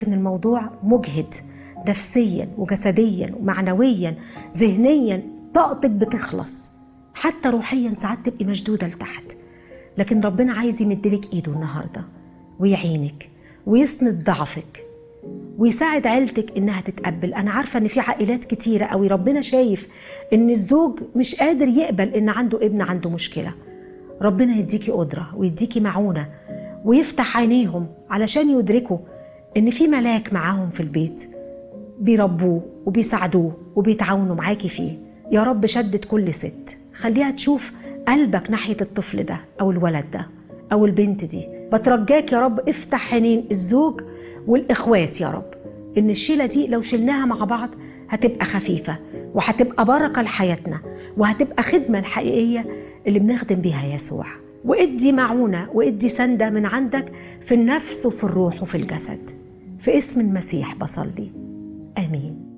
ان الموضوع مجهد نفسيا وجسديا ومعنويا ذهنيا طاقتك بتخلص حتى روحيا ساعات تبقي مشدوده لتحت لكن ربنا عايز يمدلك ايده النهارده ويعينك ويسند ضعفك ويساعد عيلتك انها تتقبل انا عارفه ان في عائلات كتيره قوي ربنا شايف ان الزوج مش قادر يقبل ان عنده ابن عنده مشكله ربنا يديكي قدره ويديكي معونه ويفتح عينيهم علشان يدركوا ان في ملاك معاهم في البيت بيربوه وبيساعدوه وبيتعاونوا معاكي فيه يا رب شدت كل ست خليها تشوف قلبك ناحيه الطفل ده او الولد ده او البنت دي بترجاك يا رب افتح عينين الزوج والاخوات يا رب ان الشيله دي لو شلناها مع بعض هتبقى خفيفه وهتبقى بركه لحياتنا وهتبقى خدمه الحقيقيه اللي بنخدم بيها يسوع وادي معونه وادي سنده من عندك في النفس وفي الروح وفي الجسد في اسم المسيح بصلي امين